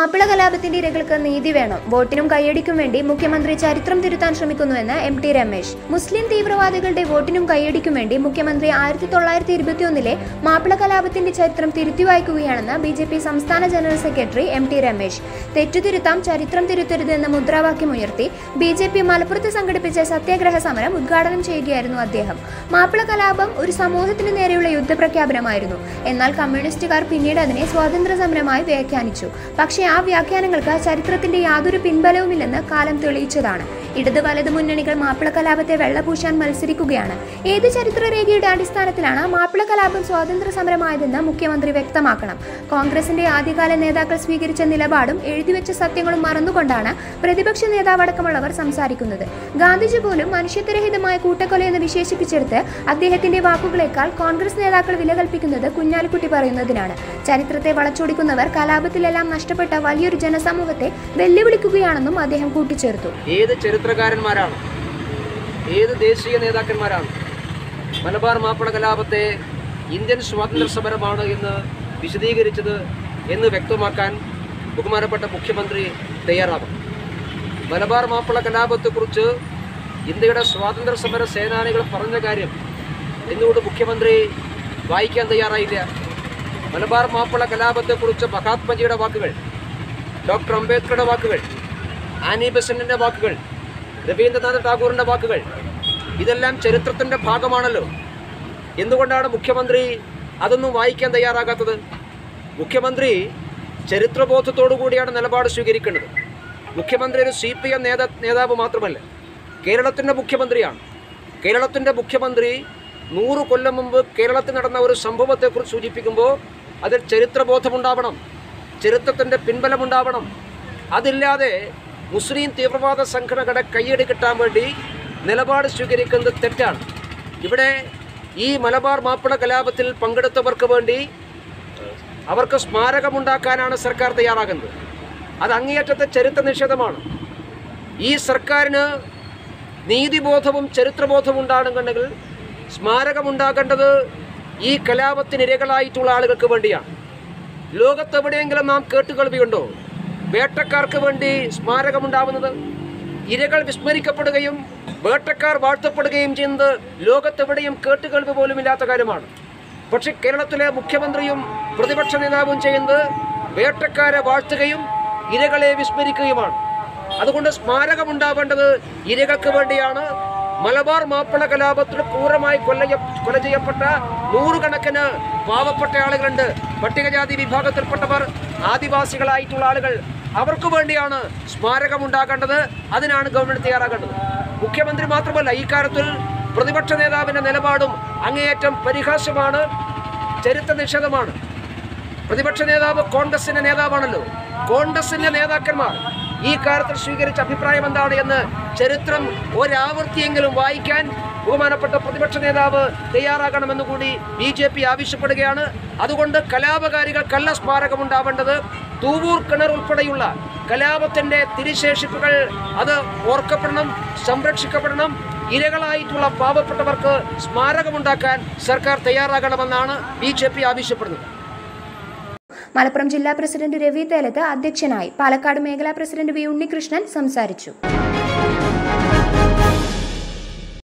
മാപ്പിള കലാപത്തിന്റെ ഇരകൾക്ക് നീതി വേണം വോട്ടിനും കയ്യടിക്കും വേണ്ടി മുഖ്യമന്ത്രി ചരിത്രം തിരുത്താൻ ശ്രമിക്കുന്നുവെന്ന് എം ടി രമേശ് മുസ്ലിം തീവ്രവാദികളുടെ വോട്ടിനും കയ്യടിക്കും വേണ്ടി മുഖ്യമന്ത്രി ആയിരത്തി തൊള്ളായിരത്തി ഇരുപത്തിയൊന്നിലെ മാപ്പിള കലാപത്തിന്റെ ചരിത്രം തിരുത്തി വായിക്കുകയാണെന്ന് ബി ജെ പി സംസ്ഥാന general secretary M T Ramesh തെറ്റുതിരുത്താം ചരിത്രം തിരുത്തരുത് എന്ന മുദ്രാവാക്യമുയർത്തി ബി ജെ പി മലപ്പുറത്ത് സംഘടിപ്പിച്ച സത്യാഗ്രഹ സമരം ഉദ്ഘാടനം ചെയ്യുകയായിരുന്നു അദ്ദേഹം മാപ്പിള കലാപം ഒരു സമൂഹത്തിന് നേരെയുള്ള യുദ്ധപ്രഖ്യാപനമായിരുന്നു എന്നാൽ കമ്മ്യൂണിസ്റ്റുകാർ പിന്നീട് അതിനെ സ്വാതന്ത്ര്യ സമരമായി വ്യാഖ്യാനിച്ചു പക്ഷേ ആ വ്യാഖ്യാനങ്ങൾക്ക് ചരിത്രത്തിന്റെ യാതൊരു പിൻബലവുമില്ലെന്ന് കാലം തെളിയിച്ചതാണ് ഇടത് വലത് മുന്നണികൾ മാപ്പിള കലാപത്തെ വെള്ളപൂശാൻ മത്സരിക്കുകയാണ് ഏത് ചരിത്രരേഖയുടെ അടിസ്ഥാനത്തിലാണ് മാപ്പിള കലാപം സ്വാതന്ത്ര്യ സമരമായതെന്ന് മുഖ്യമന്ത്രി വ്യക്തമാക്കണം കോൺഗ്രസിന്റെ ആദ്യകാല നേതാക്കൾ സ്വീകരിച്ച നിലപാടും എഴുതിവെച്ച സത്യങ്ങളും മറന്നുകൊണ്ടാണ് പ്രതിപക്ഷ നേതാവടക്കമുള്ളവർ സംസാരിക്കുന്നത് ഗാന്ധിജി പോലും മനുഷ്യത്വരഹിതമായ കൂട്ടക്കൊലയെന്ന് വിശേഷിപ്പിച്ചെടുത്ത് അദ്ദേഹത്തിന്റെ വാക്കുകളേക്കാൾ കോൺഗ്രസ് നേതാക്കൾ വില കൽപ്പിക്കുന്നത് കുഞ്ഞാലിക്കുട്ടി പറയുന്നതിനാണ് ചരിത്രത്തെ വളച്ചൊടിക്കുന്നവർ കലാപത്തിലെല്ലാം നഷ്ടപ്പെട്ട വലിയൊരു ജനസമൂഹത്തെ വെല്ലുവിളിക്കുകയാണെന്നും അദ്ദേഹം കൂട്ടിച്ചേർത്തു ഏത് ചരിത്രകാരന്മാരാണ് ഏത് ദേശീയ നേതാക്കന്മാരാണ് മലബാർ മാപ്പിള കലാപത്തെ ഇന്ത്യൻ സ്വാതന്ത്ര്യ സമരമാണ് എന്ന് വിശദീകരിച്ചത് എന്ന് വ്യക്തമാക്കാൻ ബഹുമാനപ്പെട്ട മുഖ്യമന്ത്രി തയ്യാറാകും മലബാർ മാപ്പിള കലാപത്തെക്കുറിച്ച് ഇന്ത്യയുടെ സ്വാതന്ത്ര്യ സമര സേനാനികൾ പറഞ്ഞ കാര്യം എന്തുകൊണ്ട് മുഖ്യമന്ത്രി വായിക്കാൻ തയ്യാറായില്ല മലബാർ മാപ്പിള കലാപത്തെക്കുറിച്ച് മഹാത്മജിയുടെ വാക്കുകൾ ഡോക്ടർ അംബേദ്കറുടെ വാക്കുകൾ ആനി ബെസന്റിന്റെ വാക്കുകൾ രവീന്ദ്രനാഥ് ടാഗോറിന്റെ വാക്കുകൾ ഇതെല്ലാം ചരിത്രത്തിന്റെ ഭാഗമാണല്ലോ എന്തുകൊണ്ടാണ് മുഖ്യമന്ത്രി അതൊന്നും വായിക്കാൻ തയ്യാറാകാത്തത് മുഖ്യമന്ത്രി ചരിത്രബോധത്തോടു കൂടിയാണ് നിലപാട് സ്വീകരിക്കേണ്ടത് മുഖ്യമന്ത്രി ഒരു സി പി എം നേതാ നേതാവ് മാത്രമല്ല കേരളത്തിൻ്റെ മുഖ്യമന്ത്രിയാണ് കേരളത്തിൻ്റെ മുഖ്യമന്ത്രി നൂറ് കൊല്ലം മുമ്പ് കേരളത്തിൽ നടന്ന ഒരു സംഭവത്തെക്കുറിച്ച് സൂചിപ്പിക്കുമ്പോൾ അതിൽ ചരിത്രബോധമുണ്ടാവണം ചരിത്രത്തിൻ്റെ പിൻബലമുണ്ടാവണം അതില്ലാതെ മുസ്ലിം തീവ്രവാദ സംഘടനകളുടെ കയ്യടി കിട്ടാൻ വേണ്ടി നിലപാട് സ്വീകരിക്കുന്നത് തെറ്റാണ് ഇവിടെ ഈ മലബാർ മാപ്പിള കലാപത്തിൽ പങ്കെടുത്തവർക്ക് വേണ്ടി അവർക്ക് സ്മാരകമുണ്ടാക്കാനാണ് സർക്കാർ തയ്യാറാകുന്നത് അത് അങ്ങേയറ്റത്തെ ചരിത്ര നിഷേധമാണ് ഈ സർക്കാരിന് നീതിബോധവും ചരിത്രബോധവും ഉണ്ടാകണമെന്നുണ്ടെങ്കിൽ സ്മാരകമുണ്ടാകേണ്ടത് ഈ കലാപത്തിന് ഇരകളായിട്ടുള്ള ആളുകൾക്ക് വേണ്ടിയാണ് ലോകത്തെവിടെയെങ്കിലും നാം കേട്ടുകേൾവിയുണ്ടോ വേട്ടക്കാർക്ക് വേണ്ടി സ്മാരകമുണ്ടാവുന്നത് ഇരകൾ വിസ്മരിക്കപ്പെടുകയും വേട്ടക്കാർ വാഴ്ത്തപ്പെടുകയും ചെയ്യുന്നത് ലോകത്തെവിടെയും കേട്ടുകേൾവി പോലും ഇല്ലാത്ത കാര്യമാണ് പക്ഷെ കേരളത്തിലെ മുഖ്യമന്ത്രിയും പ്രതിപക്ഷ നേതാവും ചെയ്യുന്നത് വേട്ടക്കാരെ വാഴ്ത്തുകയും ഇരകളെ വിസ്മരിക്കുകയുമാണ് അതുകൊണ്ട് സ്മാരകമുണ്ടാവേണ്ടത് ഇരകൾക്ക് വേണ്ടിയാണ് മലബാർ മാപ്പിള കലാപത്തിൽ ക്രൂരമായി കൊല്ല കൊല ചെയ്യപ്പെട്ട നൂറുകണക്കിന് പാവപ്പെട്ട ആളുകളുണ്ട് പട്ടികജാതി വിഭാഗത്തിൽപ്പെട്ടവർ ആദിവാസികളായിട്ടുള്ള ആളുകൾ അവർക്ക് വേണ്ടിയാണ് സ്മാരകമുണ്ടാകേണ്ടത് അതിനാണ് ഗവൺമെന്റ് തയ്യാറാകേണ്ടത് മുഖ്യമന്ത്രി മാത്രമല്ല ഈ കാര്യത്തിൽ പ്രതിപക്ഷ നേതാവിന്റെ നിലപാടും അങ്ങേയറ്റം പരിഹാസ്യമാണ് ചരിത്ര നിഷേധമാണ് പ്രതിപക്ഷ നേതാവ് കോൺഗ്രസിന്റെ നേതാവാണല്ലോ കോൺഗ്രസിന്റെ നേതാക്കന്മാർ ഈ കാര്യത്തിൽ സ്വീകരിച്ച അഭിപ്രായം എന്താണ് എന്ന് ചരിത്രം ഒരാവർത്തിയെങ്കിലും വായിക്കാൻ ബഹുമാനപ്പെട്ട പ്രതിപക്ഷ നേതാവ് തയ്യാറാകണമെന്ന് കൂടി ബി ജെ പി ആവശ്യപ്പെടുകയാണ് അതുകൊണ്ട് കലാപകാരികൾക്കല്ല സ്മാരകമുണ്ടാവേണ്ടത് തൂവൂർ കിണർ ഉൾപ്പെടെയുള്ള കലാപത്തിന്റെ തിരിശേഷിപ്പുകൾ അത് ഓർക്കപ്പെടണം സംരക്ഷിക്കപ്പെടണം ഇരകളായിട്ടുള്ള പാവപ്പെട്ടവർക്ക് സ്മാരകമുണ്ടാക്കാൻ സർക്കാർ തയ്യാറാകണമെന്നാണ് ബി ജെ പി ആവശ്യപ്പെടുന്നത് മലപ്പുറം ജില്ലാ പ്രസിഡന്റ് രവി തേലത്ത് അധ്യക്ഷനായി പാലക്കാട് മേഖലാ പ്രസിഡന്റ് വി ഉണ്ണികൃഷ്ണൻ സംസാരിച്ചു